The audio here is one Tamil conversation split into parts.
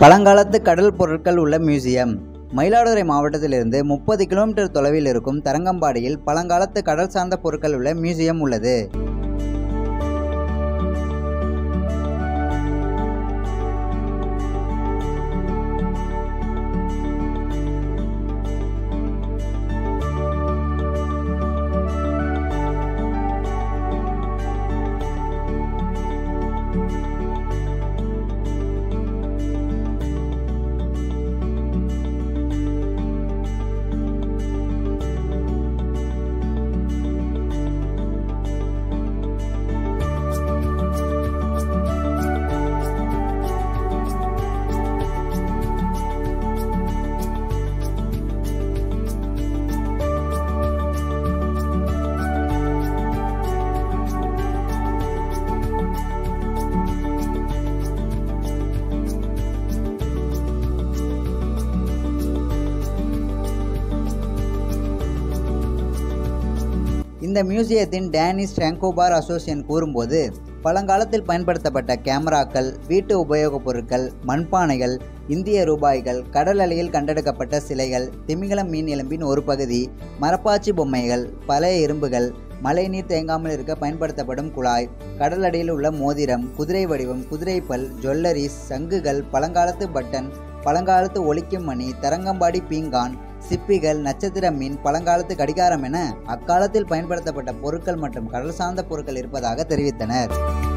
பழங்காலத்து கடல் பொருட்கள் உள்ள மியூசியம் மயிலாடுதுறை மாவட்டத்திலிருந்து முப்பது கிலோமீட்டர் தொலைவில் இருக்கும் தரங்கம்பாடியில் பழங்காலத்து கடல் சார்ந்த பொருட்கள் உள்ள மியூசியம் உள்ளது இந்த மியூசியத்தின் டேனிஸ் ட்ராங்கோபார் அசோசியேஷன் கூறும்போது பழங்காலத்தில் பயன்படுத்தப்பட்ட கேமராக்கள் வீட்டு உபயோகப் பொருட்கள் மண்பானைகள் இந்திய ரூபாய்கள் கடல் அலையில் கண்டெடுக்கப்பட்ட சிலைகள் திமிங்கலம் மீன் எலும்பின் ஒரு பகுதி மரப்பாச்சி பொம்மைகள் பழைய இரும்புகள் மழைநீர் தேங்காமல் இருக்க பயன்படுத்தப்படும் குழாய் கடல் அடியில் உள்ள மோதிரம் குதிரை வடிவம் குதிரைப்பல் ஜுவல்லரிஸ் சங்குகள் பழங்காலத்து பட்டன் பழங்காலத்து ஒலிக்கும் மணி தரங்கம்பாடி பீங்கான் சிப்பிகள் நட்சத்திர மீன் பழங்காலத்து கடிகாரம் என அக்காலத்தில் பயன்படுத்தப்பட்ட பொருட்கள் மற்றும் கடல் சார்ந்த பொருட்கள் இருப்பதாக தெரிவித்தனர்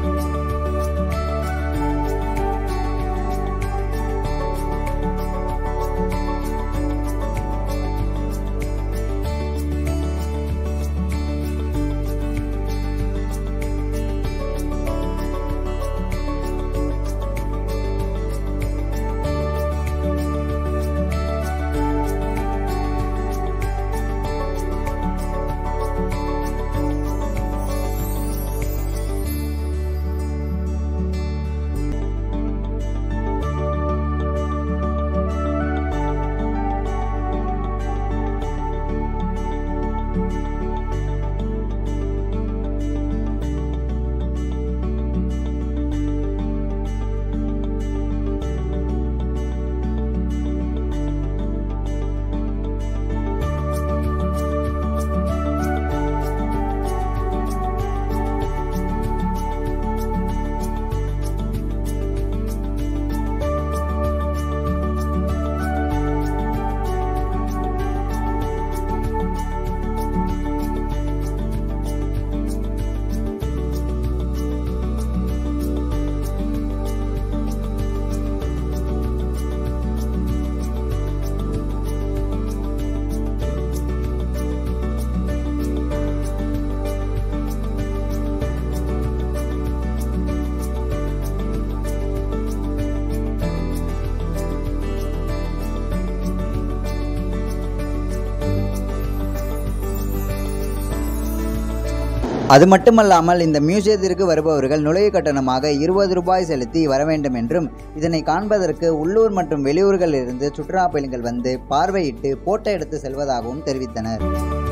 அது மட்டுமல்லாமல் இந்த மியூசியத்திற்கு வருபவர்கள் நுழைவு கட்டணமாக இருபது ரூபாய் செலுத்தி வர வேண்டும் என்றும் இதனை காண்பதற்கு உள்ளூர் மற்றும் வெளியூர்களிலிருந்து சுற்றுலா பயணிகள் வந்து பார்வையிட்டு போட்டோ எடுத்து செல்வதாகவும் தெரிவித்தனர்